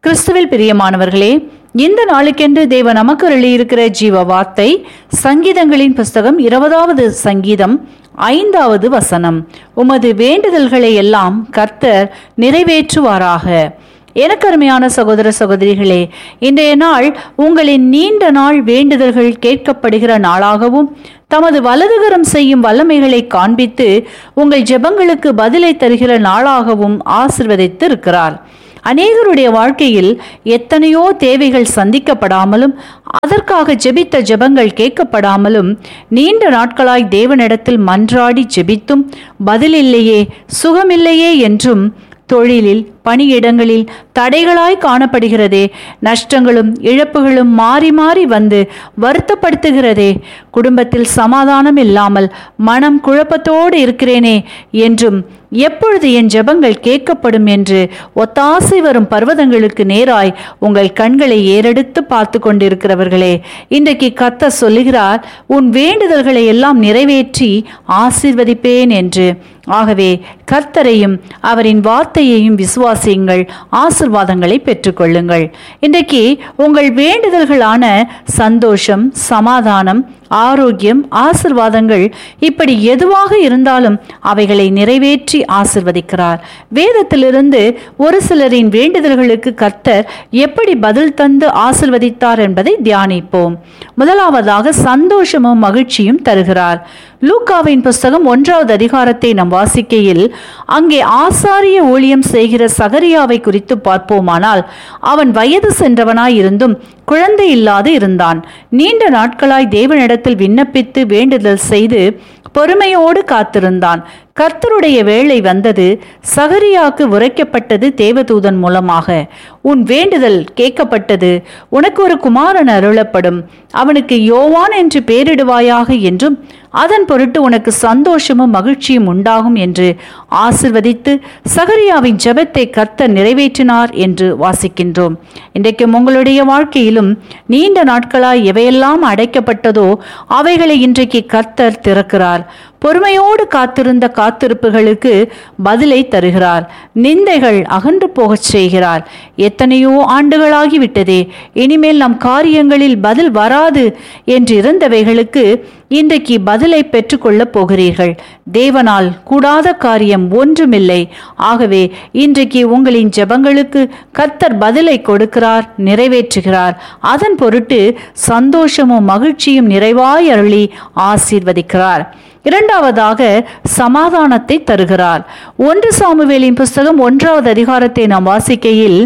கிறிஸ்துவில் பிரியமானவர்களே இந்த நாளுக்கென்று தேவ நமக்கு இருக்கிற ஜீவ வார்த்தை சங்கீதங்களின் புஸ்தகம் இருபதாவது சங்கீதம் ஐந்தாவது வசனம் உமது வேண்டுதல்களை எல்லாம் கர்த்தர் நிறைவேற்றுவாராக எனக்கு அருமையான சகோதர சகோதரிகளே இன்றைய நாள் உங்களின் நீண்ட நாள் வேண்டுதல்கள் கேட்கப்படுகிற நாளாகவும் தமது வலதுகரம் செய்யும் வல்லமைகளை காண்பித்து உங்கள் ஜெபங்களுக்கு பதிலை தருகிற நாளாகவும் ஆசிர்வதித்து இருக்கிறார் அநேகருடைய வாழ்க்கையில் எத்தனையோ தேவைகள் சந்திக்கப்படாமலும் அதற்காக ஜெபித்த ஜெபங்கள் கேட்கப்படாமலும் நீண்ட நாட்களாய் தேவனிடத்தில் மன்றாடி ஜெபித்தும் பதிலில்லையே சுகமில்லையே என்றும் தொழிலில் பணியிடங்களில் தடைகளாய் காணப்படுகிறதே நஷ்டங்களும் இழப்புகளும் மாறி மாறி வந்து வருத்தப்படுத்துகிறதே குடும்பத்தில் சமாதானம் இல்லாமல் மனம் குழப்பத்தோடு இருக்கிறேனே என்றும் எப்பொழுது என் ஜெபங்கள் கேட்கப்படும் என்று ஒத்தாசை வரும் பர்வதங்களுக்கு நேராய் உங்கள் கண்களை ஏறெடுத்து பார்த்து கொண்டிருக்கிறவர்களே இன்றைக்கு கத்த சொல்லுகிறார் உன் வேண்டுதல்களை எல்லாம் நிறைவேற்றி ஆசீர்வதிப்பேன் என்று ஆகவே கர்த்தரையும் அவரின் வார்த்தையையும் விசுவாசியுங்கள் ஆசிர்வாதங்களை பெற்றுக்கொள்ளுங்கள் இன்றைக்கு உங்கள் வேண்டுதல்களான சந்தோஷம் சமாதானம் ஆரோக்கியம் ஆசிர்வாதங்கள் இப்படி எதுவாக இருந்தாலும் அவைகளை நிறைவேற்றி ஆசிர்வதிக்கிறார் வேதத்திலிருந்து ஒரு சிலரின் வேண்டுதல்களுக்கு கர்த்தர் எப்படி பதில் தந்து ஆசிர்வதித்தார் என்பதை தியானிப்போம் முதலாவதாக சந்தோஷமும் மகிழ்ச்சியும் தருகிறார் லூக்காவின் புஸ்தகம் ஒன்றாவது அதிகாரத்தை நாம் வாசிக்கையில் அங்கே ஆசாரிய ஊழியம் செய்கிற சகரியாவை குறித்து பார்ப்போமானால் அவன் வயது சென்றவனாய் இருந்தும் குழந்தை இல்லாது இருந்தான் நீண்ட நாட்களாய் தேவனிடத்தில் விண்ணப்பித்து வேண்டுதல் செய்து பொறுமையோடு காத்திருந்தான் கர்த்தருடைய வேளை வந்தது சகரியாக்கு உரைக்கப்பட்டது தேவதூதன் மூலமாக உன் வேண்டுதல் கேட்கப்பட்டது உனக்கு ஒரு குமாரன் அருளப்படும் அவனுக்கு யோவான் என்று பெயரிடுவாயாக என்றும் அதன் பொருட்டு உனக்கு சந்தோஷமும் மகிழ்ச்சியும் உண்டாகும் என்று ஆசிர்வதித்து சகரியாவின் ஜெபத்தை கர்த்தர் நிறைவேற்றினார் என்று வாசிக்கின்றோம் இன்றைக்கும் உங்களுடைய வாழ்க்கையிலும் நீண்ட நாட்களாய் எவையெல்லாம் அடைக்கப்பட்டதோ அவைகளை இன்றைக்கு கர்த்தர் திறக்கிறார் பொறுமையோடு காத்திருந்த காத்திருப்புகளுக்கு பதிலை தருகிறார் நிந்தைகள் அகன்று போகச் செய்கிறார் எத்தனையோ ஆண்டுகளாகிவிட்டதே இனிமேல் நம் காரியங்களில் பதில் வராது என்று இருந்தவைகளுக்கு இன்றைக்கு பதிலை பெற்றுக்கொள்ளப் போகிறீர்கள் தேவனால் கூடாத காரியம் ஒன்றுமில்லை ஆகவே இன்றைக்கு உங்களின் ஜெபங்களுக்கு கர்த்தர் பதிலை கொடுக்கிறார் நிறைவேற்றுகிறார் அதன் பொருட்டு சந்தோஷமும் மகிழ்ச்சியும் நிறைவாய் அருளி ஆசீர்வதிக்கிறார் இரண்டாவதாக சமாதானத்தை தருகிறார் ஒன்று சாமுவேலின் புஸ்தகம் ஒன்றாவது அதிகாரத்தை நாம் வாசிக்கையில்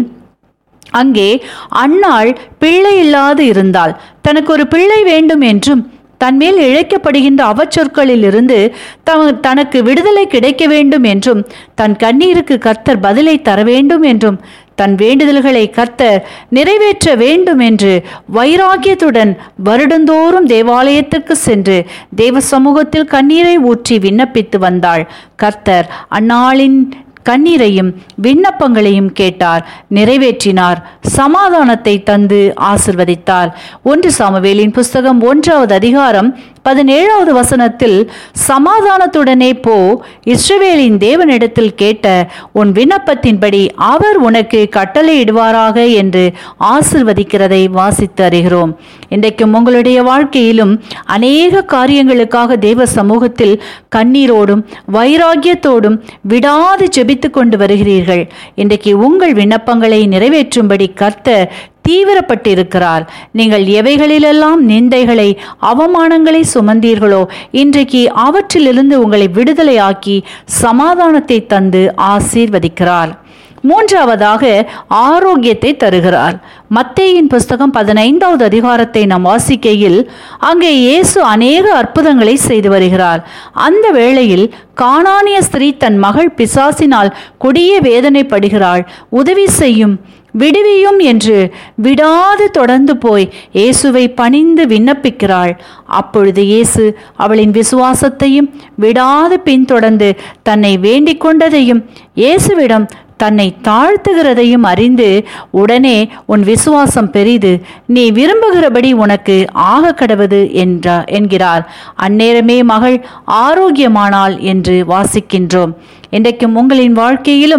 அங்கே அன்னாள் பிள்ளை இல்லாது இருந்தாள் தனக்கு ஒரு பிள்ளை வேண்டும் என்றும் தன்மேல் இழைக்கப்படுகின்ற அவச்சொற்களில் இருந்து த தனக்கு விடுதலை கிடைக்க வேண்டும் என்றும் தன் கண்ணீருக்கு கர்த்தர் பதிலை தர வேண்டும் என்றும் தன் வேண்டுதல்களை கர்த்தர் நிறைவேற்ற வேண்டும் என்று வைராக்கியத்துடன் வருடந்தோறும் தேவாலயத்துக்கு சென்று தேவ சமூகத்தில் கண்ணீரை ஊற்றி விண்ணப்பித்து வந்தாள் கர்த்தர் அந்நாளின் கண்ணீரையும் விண்ணப்பங்களையும் கேட்டார் நிறைவேற்றினார் சமாதானத்தை தந்து ஆசிர்வதித்தார் ஒன்று சாமுவேலின் புஸ்தகம் ஒன்றாவது அதிகாரம் பதினேழாவது வசனத்தில் சமாதானத்துடனே போ இஸ்ரவேலின் தேவனிடத்தில் கேட்ட உன் விண்ணப்பத்தின்படி அவர் உனக்கு கட்டளையிடுவாராக என்று ஆசிர்வதிக்கிறதை வாசித்து அறிகிறோம் இன்றைக்கும் உங்களுடைய வாழ்க்கையிலும் அநேக காரியங்களுக்காக தேவ சமூகத்தில் கண்ணீரோடும் வைராகியத்தோடும் விடாது ஜெபித்து கொண்டு வருகிறீர்கள் இன்றைக்கு உங்கள் விண்ணப்பங்களை நிறைவேற்றும்படி கர்த்தர் தீவிரப்பட்டிருக்கிறார் நீங்கள் எவைகளிலெல்லாம் நிந்தைகளை அவமானங்களை சுமந்தீர்களோ இன்றைக்கு அவற்றிலிருந்து உங்களை விடுதலையாக்கி சமாதானத்தை தந்து ஆசீர்வதிக்கிறார் மூன்றாவதாக ஆரோக்கியத்தை தருகிறார் மத்தேயின் புஸ்தகம் பதினைந்தாவது அதிகாரத்தை நாம் வாசிக்கையில் அங்கே இயேசு அநேக அற்புதங்களை செய்து வருகிறார் அந்த வேளையில் காணானிய ஸ்திரீ தன் மகள் பிசாசினால் கொடிய வேதனைப்படுகிறாள் உதவி செய்யும் விடுவியும் என்று விடாது தொடர்ந்து போய் இயேசுவை பணிந்து விண்ணப்பிக்கிறாள் அப்பொழுது இயேசு அவளின் விசுவாசத்தையும் விடாது பின்தொடர்ந்து தன்னை வேண்டிக் கொண்டதையும் இயேசுவிடம் தன்னை தாழ்த்துகிறதையும் அறிந்து உடனே உன் விசுவாசம் பெரிது நீ விரும்புகிறபடி உனக்கு ஆக கடவது என்றா என்கிறார் அந்நேரமே மகள் ஆரோக்கியமானாள் என்று வாசிக்கின்றோம் இன்றைக்கும் உங்களின் வாழ்க்கையிலும்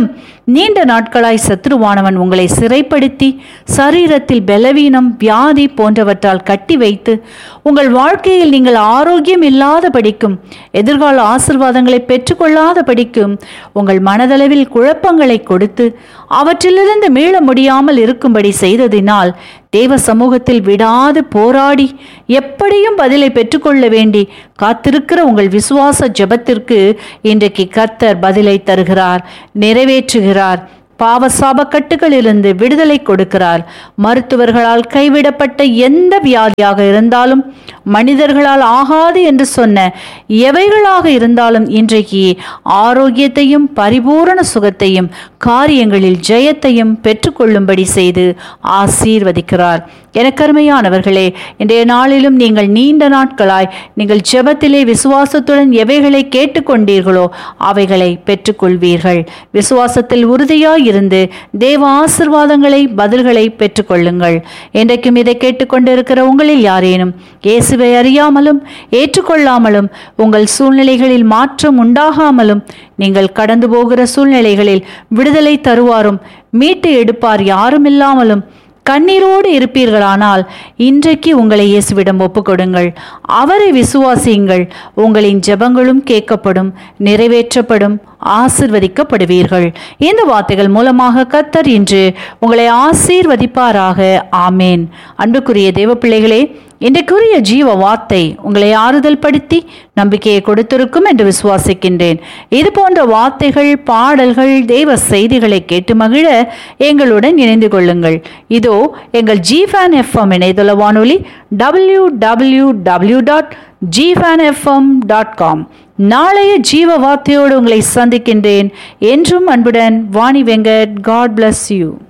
நீண்ட நாட்களாய் சத்ருவானவன் உங்களை சிறைப்படுத்தி சரீரத்தில் பலவீனம் வியாதி போன்றவற்றால் கட்டி வைத்து உங்கள் வாழ்க்கையில் நீங்கள் ஆரோக்கியம் இல்லாத படிக்கும் எதிர்கால ஆசிர்வாதங்களை பெற்றுக்கொள்ளாத படிக்கும் உங்கள் மனதளவில் குழப்பங்களை கொடுத்து அவற்றிலிருந்து மீள முடியாமல் இருக்கும்படி செய்ததினால் தேவ சமூகத்தில் விடாது போராடி எப்படியும் பதிலை பெற்றுக்கொள்ள வேண்டி காத்திருக்கிற உங்கள் விசுவாச ஜெபத்திற்கு இன்றைக்கு கர்த்தர் பதிலை தருகிறார் நிறைவேற்றுகிறார் பாவ சாபக்கட்டுகளிலிருந்து விடுதலை கொடுக்கிறார் மருத்துவர்களால் கைவிடப்பட்ட எந்த வியாதியாக இருந்தாலும் மனிதர்களால் ஆகாது என்று சொன்ன எவைகளாக இருந்தாலும் இன்றைக்கு ஆரோக்கியத்தையும் பரிபூரண சுகத்தையும் காரியங்களில் ஜெயத்தையும் பெற்றுக்கொள்ளும்படி செய்து ஆசீர்வதிக்கிறார் எனக்கருமையானவர்களே இன்றைய நாளிலும் நீங்கள் நீண்ட நாட்களாய் நீங்கள் ஜெபத்திலே விசுவாசத்துடன் எவைகளை கேட்டுக்கொண்டீர்களோ அவைகளை பெற்றுக்கொள்வீர்கள் விசுவாசத்தில் உறுதியாய் இருந்து தேவ ஆசிர்வாதங்களை பதில்களை பெற்றுக்கொள்ளுங்கள் இன்றைக்கும் இதை கேட்டுக்கொண்டிருக்கிற உங்களில் யாரேனும் இயேசுவை அறியாமலும் ஏற்றுக்கொள்ளாமலும் உங்கள் சூழ்நிலைகளில் மாற்றம் உண்டாகாமலும் நீங்கள் கடந்து போகிற சூழ்நிலைகளில் விடுதலை தருவாரும் மீட்டு எடுப்பார் யாரும் இல்லாமலும் கண்ணீரோடு இருப்பீர்களானால் இன்றைக்கு உங்களை இயேசுவிடம் ஒப்புக்கொடுங்கள் அவரை விசுவாசியுங்கள் உங்களின் ஜெபங்களும் கேட்கப்படும் நிறைவேற்றப்படும் ஆசிர்வதிக்கப்படுவீர்கள் இந்த வார்த்தைகள் மூலமாக கத்தர் இன்று உங்களை ஆசீர்வதிப்பாராக ஆமேன் அன்புக்குரிய தேவ பிள்ளைகளே இன்றைக்குரிய ஜீவ வார்த்தை உங்களை ஆறுதல் படுத்தி நம்பிக்கையை கொடுத்திருக்கும் என்று விசுவாசிக்கின்றேன் இது போன்ற வார்த்தைகள் பாடல்கள் தெய்வ செய்திகளை கேட்டு மகிழ எங்களுடன் இணைந்து கொள்ளுங்கள் இதோ எங்கள் ஜிஃபேன் எஃப்எம் இணையதள வானொலி டபிள்யூ டபிள்யூ டபிள்யூ டாட் ஜிஃபேன் எஃப்எம் டாட் காம் நாளைய ஜீவ வார்த்தையோடு உங்களை சந்திக்கின்றேன் என்றும் அன்புடன் Vani Venkat God bless you